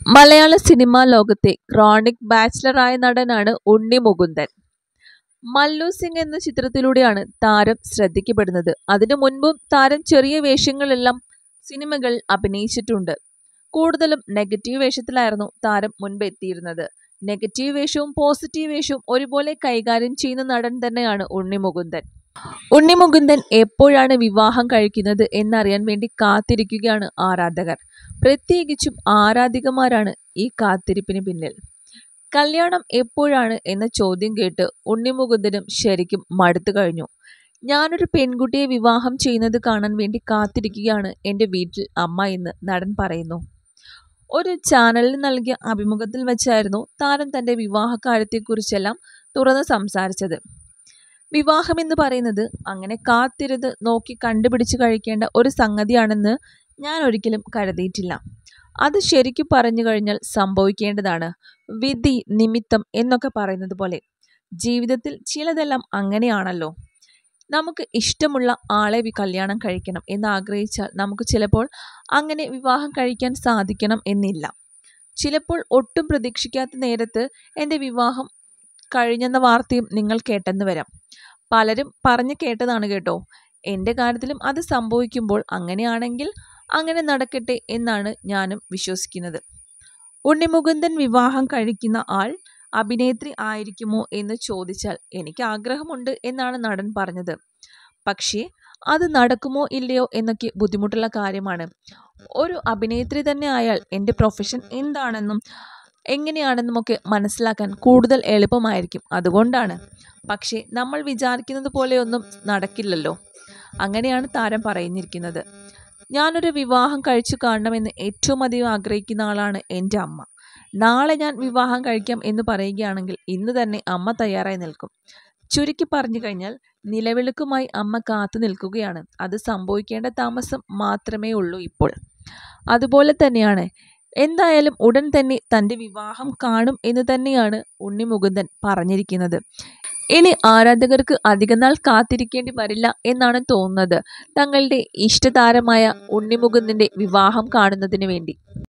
മലയാള സിനിമാ ലോകത്തെ ക്രോണിക് ബാച്ചിലറായ നടനാണ് ഉണ്ണി മുകുന്ദൻ മല്ലു സിംഗ് എന്ന ചിത്രത്തിലൂടെയാണ് താരം ശ്രദ്ധിക്കപ്പെടുന്നത് അതിനു മുൻപും താരം ചെറിയ വേഷങ്ങളെല്ലാം സിനിമകളിൽ അഭിനയിച്ചിട്ടുണ്ട് കൂടുതലും നെഗറ്റീവ് വേഷത്തിലായിരുന്നു താരം മുൻപ് എത്തിയിരുന്നത് നെഗറ്റീവ് വേഷവും പോസിറ്റീവ് വേഷവും ഒരുപോലെ കൈകാര്യം ചെയ്യുന്ന നടൻ തന്നെയാണ് ഉണ്ണി മുകുന്ദൻ ഉണ്ണി മുകുന്ദൻ എപ്പോഴാണ് വിവാഹം കഴിക്കുന്നത് എന്നറിയാൻ വേണ്ടി കാത്തിരിക്കുകയാണ് ആരാധകർ പ്രത്യേകിച്ചും ആരാധികമാരാണ് ഈ കാത്തിരിപ്പിന് പിന്നിൽ കല്യാണം എപ്പോഴാണ് എന്ന ചോദ്യം കേട്ട് ഉണ്ണിമുകുന്ദനും ശരിക്കും മടുത്തു കഴിഞ്ഞു ഞാനൊരു പെൺകുട്ടിയെ വിവാഹം ചെയ്യുന്നത് കാണാൻ വേണ്ടി കാത്തിരിക്കുകയാണ് എൻ്റെ വീട്ടിൽ അമ്മ എന്ന് നടൻ പറയുന്നു ഒരു ചാനലിന് നൽകിയ അഭിമുഖത്തിൽ വെച്ചായിരുന്നു താരം തൻ്റെ വിവാഹകാര്യത്തെക്കുറിച്ചെല്ലാം തുറന്ന് സംസാരിച്ചത് വിവാഹം എന്ന് പറയുന്നത് അങ്ങനെ കാത്തിരുന്ന് നോക്കി കണ്ടുപിടിച്ച് കഴിക്കേണ്ട ഒരു സംഗതിയാണെന്ന് ഞാൻ ഒരിക്കലും കരുതിയിട്ടില്ല അത് ശരിക്കും പറഞ്ഞു കഴിഞ്ഞാൽ സംഭവിക്കേണ്ടതാണ് വിധി നിമിത്തം എന്നൊക്കെ പറയുന്നത് പോലെ ജീവിതത്തിൽ ചിലതെല്ലാം അങ്ങനെയാണല്ലോ നമുക്ക് ഇഷ്ടമുള്ള ആളെ വി കല്യാണം കഴിക്കണം എന്ന് ആഗ്രഹിച്ചാൽ നമുക്ക് ചിലപ്പോൾ അങ്ങനെ വിവാഹം കഴിക്കാൻ സാധിക്കണം എന്നില്ല ചിലപ്പോൾ ഒട്ടും പ്രതീക്ഷിക്കാത്ത നേരത്ത് എൻ്റെ വിവാഹം കഴിഞ്ഞെന്ന വാർത്തയും നിങ്ങൾ കേട്ടെന്ന് വരാം പലരും പറഞ്ഞു കേട്ടതാണ് കേട്ടോ എൻ്റെ കാര്യത്തിലും അത് സംഭവിക്കുമ്പോൾ അങ്ങനെയാണെങ്കിൽ അങ്ങനെ നടക്കട്ടെ എന്നാണ് ഞാനും വിശ്വസിക്കുന്നത് ഉണ്ണിമുകുന്ദൻ വിവാഹം കഴിക്കുന്ന ആൾ അഭിനേത്രി ആയിരിക്കുമോ എന്ന് ചോദിച്ചാൽ എനിക്ക് ആഗ്രഹമുണ്ട് എന്നാണ് നടൻ പറഞ്ഞത് പക്ഷേ അത് നടക്കുമോ ഇല്ലയോ എന്നൊക്കെ ബുദ്ധിമുട്ടുള്ള കാര്യമാണ് ഒരു അഭിനേത്രി തന്നെ ആയാൽ എൻ്റെ പ്രൊഫഷൻ എന്താണെന്നും എങ്ങനെയാണെന്നുമൊക്കെ മനസ്സിലാക്കാൻ കൂടുതൽ എളുപ്പമായിരിക്കും അതുകൊണ്ടാണ് പക്ഷേ നമ്മൾ വിചാരിക്കുന്നത് പോലെയൊന്നും നടക്കില്ലല്ലോ അങ്ങനെയാണ് താരം പറഞ്ഞിരിക്കുന്നത് ഞാനൊരു വിവാഹം കഴിച്ചു കാണണമെന്ന് ഏറ്റവും അധികം ആഗ്രഹിക്കുന്ന ആളാണ് എൻ്റെ അമ്മ നാളെ ഞാൻ വിവാഹം കഴിക്കാം എന്ന് പറയുകയാണെങ്കിൽ ഇന്ന് തന്നെ അമ്മ തയ്യാറായി നിൽക്കും ചുരുക്കി പറഞ്ഞു കഴിഞ്ഞാൽ നിലവിളക്കുമായി അമ്മ കാത്തു നിൽക്കുകയാണ് അത് സംഭവിക്കേണ്ട താമസം മാത്രമേ ഉള്ളൂ ഇപ്പോൾ അതുപോലെ തന്നെയാണ് എന്തായാലും ഉടൻ തന്നെ തൻ്റെ വിവാഹം കാണും എന്ന് തന്നെയാണ് ഉണ്ണി മുകുന്ദൻ പറഞ്ഞിരിക്കുന്നത് ഇനി ആരാധകർക്ക് അധികനാൾ കാത്തിരിക്കേണ്ടി വരില്ല എന്നാണ് തോന്നുന്നത് തങ്ങളുടെ ഇഷ്ടതാരമായ ഉണ്ണിമുകുന്ദൻ്റെ വിവാഹം കാണുന്നതിന് വേണ്ടി